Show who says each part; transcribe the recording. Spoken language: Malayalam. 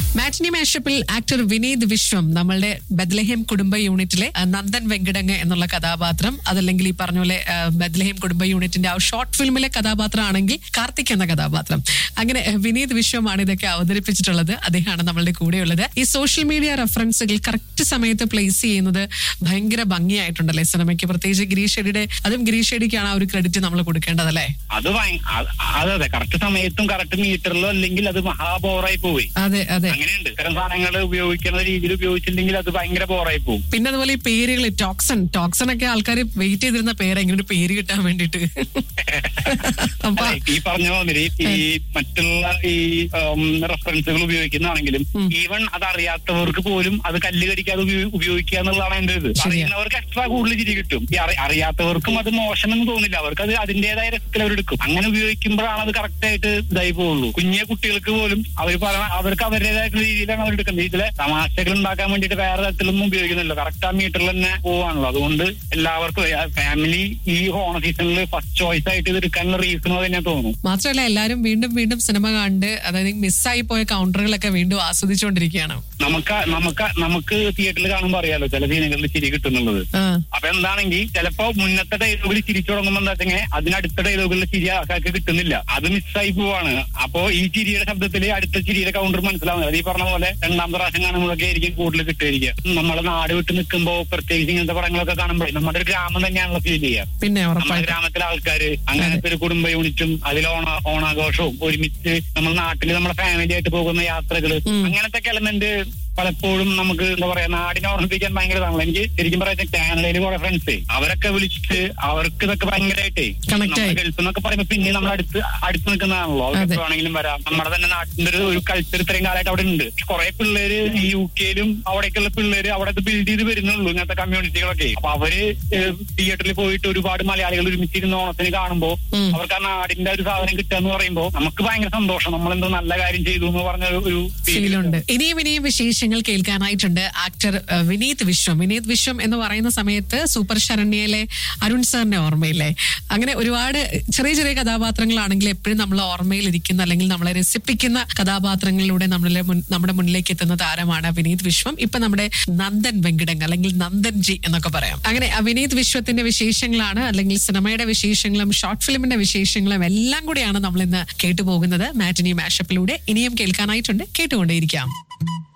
Speaker 1: മാറ്റിനി മാഷപ്പിൽ ആക്ടർ വിനീത് വിശ്വം നമ്മളുടെ ബദ്ലഹേം കുടുംബ യൂണിറ്റിലെ ആ, നന്ദൻ വെങ്കിടങ്ങ് എന്നുള്ള കഥാപാത്രം അതല്ലെങ്കിൽ ഈ പറഞ്ഞ പോലെ ആ, ബദ്ലഹേം കുടുംബ യൂണിറ്റിന്റെ ആ ഷോർട്ട് ഫിലിമിലെ കഥാപാത്രം ആണെങ്കിൽ കാർത്തിക് എന്ന കഥാപാത്രം അങ്ങനെ ആ, വിനീത് വിശ്വമാണ് ഇതൊക്കെ അവതരിപ്പിച്ചിട്ടുള്ളത് അദ്ദേഹമാണ് നമ്മളുടെ കൂടെയുള്ളത് ഈ സോഷ്യൽ മീഡിയ റെഫറൻസുകൾ കറക്റ്റ് സമയത്ത് പ്ലേസ് ചെയ്യുന്നത് ഭയങ്കര ഭംഗിയായിട്ടുണ്ടല്ലേ സിനിമയ്ക്ക് പ്രത്യേകിച്ച് ഗിരീഷ് ഷെഡിയുടെ അതും ഗിരീഷ് ഷെഡിക്കാണ് ആ ഒരു ക്രെഡിറ്റ് നമ്മൾ കൊടുക്കേണ്ടതല്ലേ
Speaker 2: അത് ഭയ- അത് അതെ അതെ കറക്റ്റ് സമയത്തും കറക്റ്റ് മീറ്ററിലോ അല്ലെങ്കിൽ അത് മഹാബോറായി പോയി
Speaker 1: അതെ അതെ
Speaker 2: അങ്ങനെയുണ്ട് ഇത്തരം സാധനങ്ങൾ ഉപയോഗിക്കുന്ന രീതിയിൽ ഉപയോഗിച്ചില്ലെങ്കിൽ അത് ഭയങ്കര ബോറായി പോകും
Speaker 1: പിന്നെ അതുപോലെ ഈ പേരുകൾ ടോക്സൺ ടോക്സൺ ഒക്കെ ആൾക്കാർ വെയിറ്റ് ചെയ്തിരുന്ന പേര് എങ്ങനെ ഒരു പേര് കിട്ടാൻ വേണ്ടിട്ട് അപ്പൊ
Speaker 2: അതെ, ഈ പറഞ്ഞ മാതിരി ഈ മറ്റുള്ള ഈ റെഫറൻസുകൾ ഉപയോഗിക്കുന്നതാണെങ്കിലും ഈവൻ അത് അറിയാത്തവർക്ക് പോലും അത് കല്ല് കടിക്കാതെ ഉപയോ- ഉപയോഗിക്കുക എന്നുള്ളതാണ് എന്റെ ഇത്
Speaker 1: ശരിയാ.
Speaker 2: അറിയുന്നവർക്ക് എക്സ്ട്രാ കൂടുതൽ ചിരി കിട്ടും ഈ അറി- അറിയാത്തവർക്കും അത് മോശമെന്ന് തോന്നില്ല അവർക്ക് അത് അതിന്റേതായ രസത്തിൽ അവരെടുക്കും അങ്ങനെ ഉപയോഗിക്കുമ്പോഴാണ് അത് കറക്റ്റ് ആയിട്ട് ഇതായി പോകുള്ളൂ കുഞ്ഞെ കുട്ടികൾക്ക് പോലും അവർ പറഞ്ഞ അവർക്ക് അവരുടേതായിട്ടുള്ള രീതിയിലാണ് അവർ എടുക്കുന്നത് ഇതിലെ തമാശകൾ ഉണ്ടാക്കാൻ വേണ്ടിയിട്ട് വേറെ തരത്തിലൊന്നും ഉപയോഗിക്കുന്നില്ല കറക്റ്റ് ആ മീറ്ററിൽ തന്നെ പോവാണല്ലോ അതുകൊണ്ട് എല്ലാവർക്കും ഫാമിലി ഈ ഓണ സീസണിൽ ഫസ്റ്റ് ചോയ്സ് ആയിട്ട് ഇത് എടുക്കാനുള്ള റീസൺ അത് തന്നെ തോന്നുന്നു
Speaker 1: മാത്രമല്ല എല്ലാരും വീണ്ടും വീണ്ടും സിനിമ കണ്ട് അതായത് മിസ്സായി പോയ കൗണ്ടറുകളൊക്കെ വീണ്ടും ആസ്വദിച്ചുകൊണ്ടിരിക്കുകയാണ്
Speaker 2: നമുക്ക് നമുക്ക് നമുക്ക് തിയേറ്ററിൽ കാണുമ്പോൾ അറിയാലോ ചില സീനുകളിൽ ചിരി കിട്ടുന്നുള്ളത്
Speaker 1: ആ,
Speaker 2: അപ്പൊ എന്താണെങ്കിൽ ചിലപ്പോ മുന്നത്തെ ഡയലോഗിൽ ചിരിച്ചു തുടങ്ങുമ്പോൾ എന്താ വെച്ചെങ്കിൽ അതിനടുത്ത ഡയലോഗിൽ ചിരി ആൾക്കാർക്ക് കിട്ടുന്നില്ല അത് മിസ്സായി പോവാണ് അപ്പോ ഈ ചിരിയുടെ ശബ്ദത്തിൽ അടുത്ത ചിരിയുടെ കൗണ്ടർ മനസ്സിലാവുന്നത് അത് ഈ പറഞ്ഞ പോലെ രണ്ടാമത്തെ പ്രാവശ്യം കാണുമ്പോഴൊക്കെ ആയിരിക്കും കൂടുതൽ കിട്ടുമായിരിക്കുക നമ്മളെ നാട് വിട്ട് നിൽക്കുമ്പോൾ പ്രത്യേകിച്ച് ഇങ്ങനത്തെ പടങ്ങളൊക്കെ കാണുമ്പോൾ നമ്മുടെ ഒരു ഗ്രാമം തന്നെയാണല്ലോ ഫീൽ ചെയ്യുക
Speaker 1: പിന്നെ
Speaker 2: നമ്മുടെ
Speaker 1: ഉറപ്പായിട്ടും
Speaker 2: ഗ്രാമത്തിലെ ആൾക്കാര് അങ്ങനത്തെ ഒരു കുടുംബ യൂണിറ്റും അതിൽ ഓണ ഓണാഘോഷവും ഒരുമിച്ച് നമ്മുടെ നാട്ടിൽ നമ്മുടെ ഫാമിലി ആയിട്ട് പോകുന്ന യാത്രകള് അങ്ങനത്തെ എലമെന്റ് പലപ്പോഴും നമുക്ക് എന്താ പറയാ നാടിനെ ഓർമ്മിപ്പിക്കാൻ ഭയങ്കര ഇതാണല്ലോ എനിക്ക് ശരിക്കും പറയാ കാനഡയിൽ കുറെ ഫ്രണ്ട്സ് അവരൊക്കെ വിളിച്ചിട്ട് അവർക്ക് ഇതൊക്കെ ഭയങ്കരമായിട്ടേ
Speaker 1: Connect ആയി.
Speaker 2: ഗൾഫ് എന്നൊക്കെ പറയുമ്പോ പിന്നെ നമ്മൾ അടുത്ത് അടുത്ത് നിൽക്കുന്നതാണല്ലോ
Speaker 1: അതെ.
Speaker 2: അവർക്ക് വേണമെങ്കിലും വരാം നമ്മുടെ തന്നെ നാട്ടിന്റെ ഒരു ഒരു കൾച്ചർ ഇത്രയും കാലമായിട്ട് അവിടെ ഉണ്ട് കുറെ പിള്ളേര് ഈ യു കെയിലും അവിടേക്കുള്ള പിള്ളേര് അവിടെ ബിൽഡ് ചെയ്ത് വരുന്നുള്ളൂ ഇങ്ങനത്തെ കമ്മ്യൂണിറ്റികളൊക്കെ അപ്പൊ അവര് തിയേറ്ററിൽ പോയിട്ട് ഒരുപാട് മലയാളികൾ ഒരുമിച്ചിരുന്ന് ഓണത്തിന് കാണുമ്പോ
Speaker 1: ഉം.
Speaker 2: അവർക്ക് ആ നാടിന്റെ ഒരു സാധനം കിട്ടുക എന്ന് പറയുമ്പോ നമുക്ക് ഭയങ്കര സന്തോഷം നമ്മൾ എന്തോ നല്ല കാര്യം ചെയ്തു എന്ന് പറഞ്ഞ ഒരു- ഒരു feel
Speaker 1: ഫീലുണ്ട് ഇനിയും ഇനിയും വിശേഷങ്ങൾ കേൾക്കാനായിട്ടുണ്ട് ആക്ടർ അഹ്, വിനീത് വിശ്വം വിനീത് വിശ്വം എന്ന് പറയുന്ന സമയത്ത് സൂപ്പർ ശരണ്യയിലെ അരുൺ സാറിന്റെ ഓർമ്മയില്ലേ അങ്ങനെ ഒരുപാട് ചെറിയ ചെറിയ കഥാപാത്രങ്ങളാണെങ്കിൽ എപ്പോഴും നമ്മൾ ഓർമ്മയിൽ ഇരിക്കുന്ന അല്ലെങ്കിൽ നമ്മളെ രസിപ്പിക്കുന്ന കഥാപാത്രങ്ങളിലൂടെ നമ്മളെ മുൻ- നമ്മുടെ മുന്നിലേക്ക് എത്തുന്ന താരമാണ് വിനീത് വിശ്വം ഇപ്പൊ നമ്മുടെ നന്ദൻ വെങ്കിടങ് അല്ലെങ്കിൽ നന്ദൻ ജി എന്നൊക്കെ പറയാം അങ്ങനെ ആ വിനീത് വിശ്വത്തിന്റെ വിശേഷങ്ങളാണ് അല്ലെങ്കിൽ സിനിമയുടെ വിശേഷങ്ങളും ഷോർട്ട് ഫിലിമിന്റെ വിശേഷങ്ങളും എല്ലാം കൂടിയാണ് നമ്മൾ ഇന്ന് കേട്ടുപോകുന്നത് മാറ്റിനി മാഷപ്പിലൂടെ ഇനിയും കേൾക്കാനായിട്ടുണ്ട് കേട്ടുകൊണ്ടേയിരിക്കാം